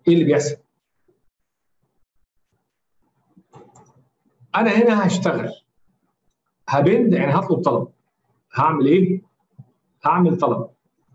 ايه اللي بيحصل؟ انا هنا هشتغل هبند يعني هطلب طلب هعمل ايه؟ هعمل طلب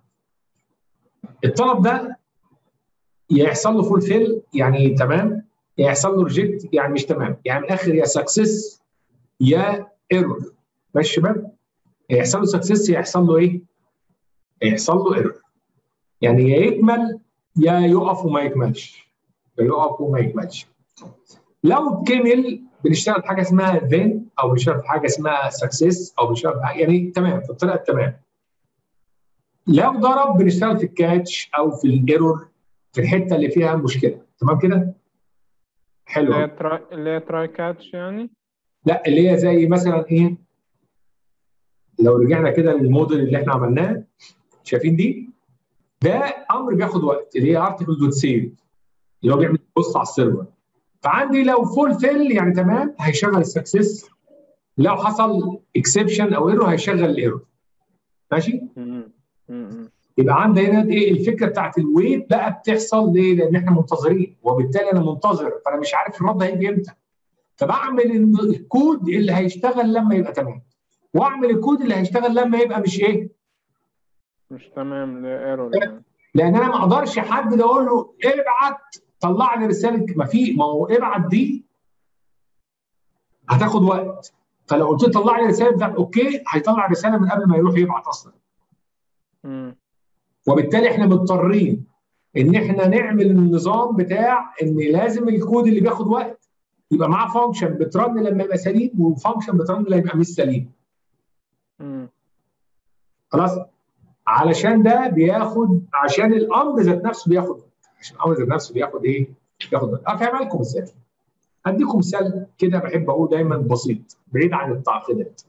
الطلب ده يحصل له فول فيل يعني تمام يحصل له ريجكت يعني مش تمام يعني من الاخر يا سكسس يا ايرور ماشي شباب يحصل له سكسس يحصل له ايه؟ يحصل له ايرور يعني يا يكمل يا يقف وما يكملش يا يقف وما يكملش لو كمل بنشتغل في حاجه اسمها ذن او بنشتغل في حاجه اسمها سكسس او بنشتغل في حاجة يعني تمام في الطريقه التمام لو ضرب بنشتغل في الكاتش او في الايرور في الحته اللي فيها مشكله تمام كده؟ حلو اللي هي تراي اللي هي تراي كاتش يعني لا اللي هي زي مثلا ايه لو رجعنا كده للموديل اللي احنا عملناه شايفين دي ده امر بياخد وقت اللي هي ارتكل دوت سيف اللي هو بيعمل بص على السيرفر فعندي لو فول فيل يعني تمام هيشغل السكسس لو حصل اكسبشن او ايرور هيشغل الايرور ماشي مم. مم. يبقى عندي هنا ايه الفكره بتاعت الويت بقى بتحصل ليه؟ لان احنا منتظرين وبالتالي انا منتظر فانا مش عارف الرد هيجي امتى فبعمل الكود اللي هيشتغل لما يبقى تمام واعمل الكود اللي هيشتغل لما يبقى مش ايه؟ مش تمام ايرور يعني لان انا ما اقدرش حد اقول له ابعت طلع لي رساله ما في ما هو ابعت دي هتاخد وقت فلو قلت له طلع لي رساله بتاعت اوكي هيطلع رساله من قبل ما يروح يبعت اصلا مم. وبالتالي احنا مضطرين ان احنا نعمل النظام بتاع ان لازم الكود اللي بياخد وقت يبقى معاه فانكشن بترن لما يبقى سليم وفانكشن بترن لما يبقى مش سليم مم. خلاص علشان ده بياخد عشان الامر ذات نفسه بياخد وقت عشان الامر ذات نفسه بياخد ايه؟ بياخد وقت افهم لكم ازاي اديكم مثال كده بحب اقول دايما بسيط بعيد عن التعقيدات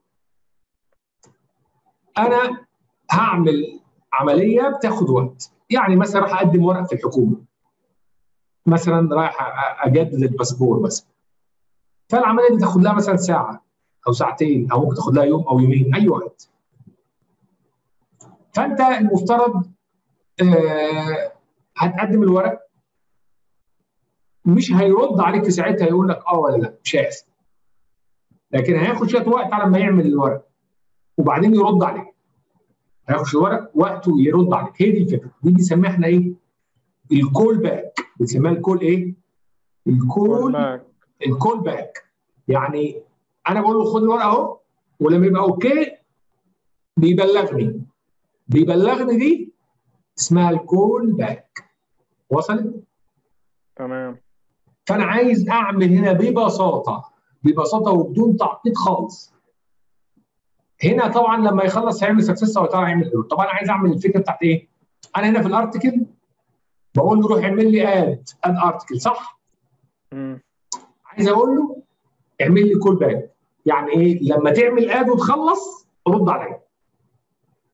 انا هعمل عمليه بتاخد وقت يعني مثلا راح اقدم ورق في الحكومه مثلا رايح أ- اجدد الباسبور مثلا فالعمليه دي تاخد لها مثلا ساعه او ساعتين او ممكن تاخد لها يوم او يومين اي وقت فانت المفترض آه هتقدم الورق مش هيرد عليك في ساعتها يقول لك اه ولا لا مش هيحصل لكن هياخد شويه وقت على ما يعمل الورق وبعدين يرد عليك هياخد شويه ورق وقته يرد عليك هي دي الفكره دي بنسميها احنا ايه؟ الكول باك بنسميها الكول ايه؟ الكول باك الكول باك يعني انا بقول له خد الورقه اهو ولما يبقى اوكي بيبلغني بيبلغني دي اسمها الكول باك وصلت؟ تمام فانا عايز اعمل هنا ببساطه ببساطه وبدون تعقيد خالص هنا طبعا لما يخلص هيعمل سكسس او طبعا هيعمل ايرور طبعا عايز اعمل الفكره بتاعت ايه؟ انا هنا في الارتكل بقول له روح اعمل لي اد اد ارتكل صح؟ مم. عايز اقول له اعمل لي كول باك يعني ايه؟ لما تعمل اد وتخلص رد عليا